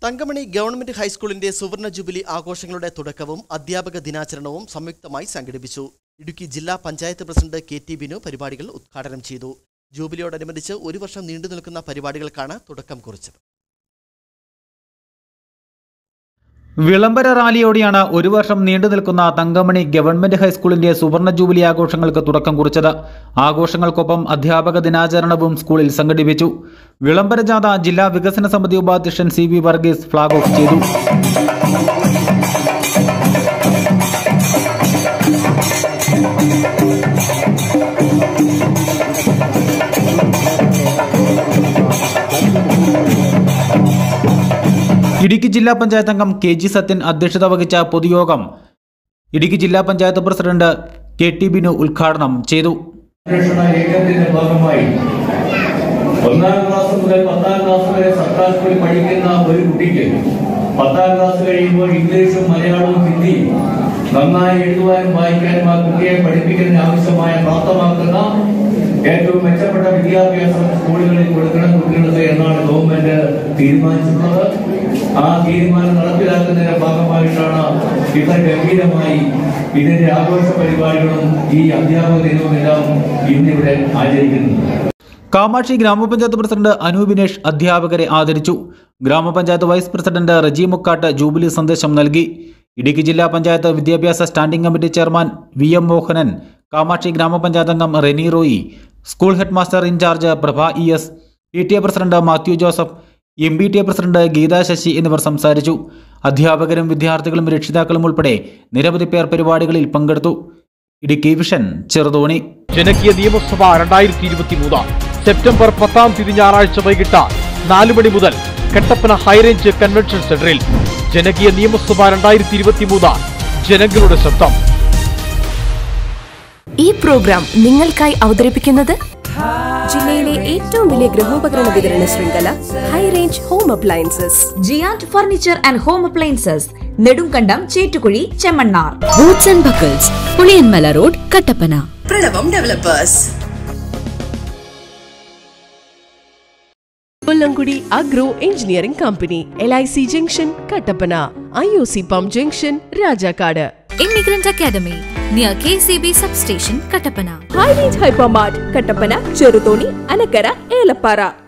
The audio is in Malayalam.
തങ്കമണി ഗവൺമെന്റ് ഹൈസ്കൂളിന്റെ സുവർണ ജൂബിലി ആഘോഷങ്ങളുടെ തുടക്കവും അധ്യാപക ദിനാചരണവും സംയുക്തമായി സംഘടിപ്പിച്ചു ഇടുക്കി ജില്ലാ panchayat president K T Binu പരിപാടികൾ ഉദ്ഘാടനം ചെയ്തു ജൂബിലിയോടനുബന്ധിച്ച് ഒരു വർഷം നീണ്ടു നിൽക്കുന്ന പരിപാടികൾക്കാണ് തുടക്കം കുറിച്ചത് വിളംബര റാലിയോടെയാണ് ഒരു വർഷം നീണ്ടു നിൽക്കുന്ന തങ്കമണി ഗവൺമെന്റ് ഹൈസ്കൂളിന്റെ സുവർണ ജൂബിലി ആഘോഷങ്ങൾക്ക് തുടക്കം കുറിച്ചത് ആഘോഷങ്ങൾക്കൊപ്പം അധ്യാപക ദിനാചരണവും സ്കൂളിൽ സംഘടിപ്പിച്ചു വിളംബര ജാഥ ജില്ലാ വികസന സമിതി ഉപാധ്യക്ഷൻ C V Varghese flag off ചെയ്തു ഇടുക്കി ജില്ലാ പഞ്ചായത്ത് അംഗം കെ ജി സത്യൻ അധ്യക്ഷത വഹിച്ച പൊതുയോഗം ഇടുക്കി ജില്ലാ panchayat president K T Binu ഉദ്ഘാടനം ചെയ്തു സംരക്ഷണ യജ്ഞത്തിന്റെ ഭാഗമായി ഒന്നാം ക്ലാസ് മുതൽ പത്താം ക്ലാസ് വരെ സർക്കാർ സ്കൂളിൽ പഠിക്കുന്ന ഒരു കുട്ടിക്ക് പത്താം ക്ലാസ് കഴിയുമ്പോൾ ഇംഗ്ലീഷും മലയാളവും ഹിന്ദിയും നന്നായി എഴുതുവാനും വായിക്കാനും ആ കുട്ടിയെ പഠിപ്പിക്കുന്നതിന് ആവശ്യമായ പ്രാപ്തമാക്കുന്ന ഏറ്റവും മെച്ചപ്പെട്ട വിദ്യാഭ്യാസം സ്കൂളുകളിൽ കൊടുക്കണം കുട്ടികൾക്ക് എന്നാണ് ഗവൺമെന്റ് തീരുമാനിച്ചിട്ടുള്ളത് ആ തീരുമാനം നടപ്പിലാക്കുന്നതിന്റെ ഭാഗമായിട്ടാണ് ഇത്ര ഗംഭീരമായി ഇതിന്റെ ആഘോഷ പരിപാടികളും ഈ അധ്യാപക ദിനവും എല്ലാം ഇന്നിവിടെ ആചരിക്കുന്നത് കാമാക്ഷി ഗ്രാമപഞ്ചായത്ത് പ്രസിഡന്റ് അനൂപ് ബിനേഷ് അധ്യാപകരെ ആദരിച്ചു ഗ്രാമപഞ്ചായത്ത് vice president Reji Mukkatt jubilee സന്ദേശം നൽകി ഇടുക്കി ജില്ലാ പഞ്ചായത്ത് വിദ്യാഭ്യാസ standing committee chairman V M Mohanan Kamakshi ഗ്രാമപഞ്ചായത്ത് അംഗം Reni Roy school headmaster incharge Prabha E S P T A president Mathew Joseph M B T A president Geetha Sasi എന്നിവർ സംസാരിച്ചു അധ്യാപകരും വിദ്യാർത്ഥികളും രക്ഷിതാക്കളും ഉൾപ്പെടെ നിരവധി പേർ പരിപാടികളിൽ പങ്കെടുത്തു ഇടുക്കി വിഷൻ ചെറുതോണി ജനകീയ നിയമസഭ രണ്ടായിരത്തി ഇരുപത്തി മൂന്ന് സെപ്റ്റംബർ പത്താം തീയതി ഞായറാഴ്ച വൈകിട്ട് നാല് മണി മുതൽ കട്ടപ്പന ഹൈറേഞ്ച് കൺവെൻഷൻ സെന്ററിൽ ജനകീയ നിയമസഭ രണ്ടായിരത്തി ഇരുപത്തി മൂന്ന് ജനങ്ങളുടെ ശബ്ദം ഈ പ്രോഗ്രാം നിങ്ങൾക്കായി അവതരിപ്പിക്കുന്നത് ജില്ലയിലെ ഏറ്റവും വലിയ ഗൃഹോപകരണ വിതരണ ശൃംഖല high range home appliances giant furniture and home appliances Nedumkandam Chettukuzhi Chemmannar boots and buckles Puliyanmala road Kattappana Pranavam developers Kollamkudi agro engineering company L I C junction Kattappana I O C pump junction Rajakkad immigrant academy near K C B substation Kattappana high range hypermart Kattappana Cheruthoni Anakkara Elappara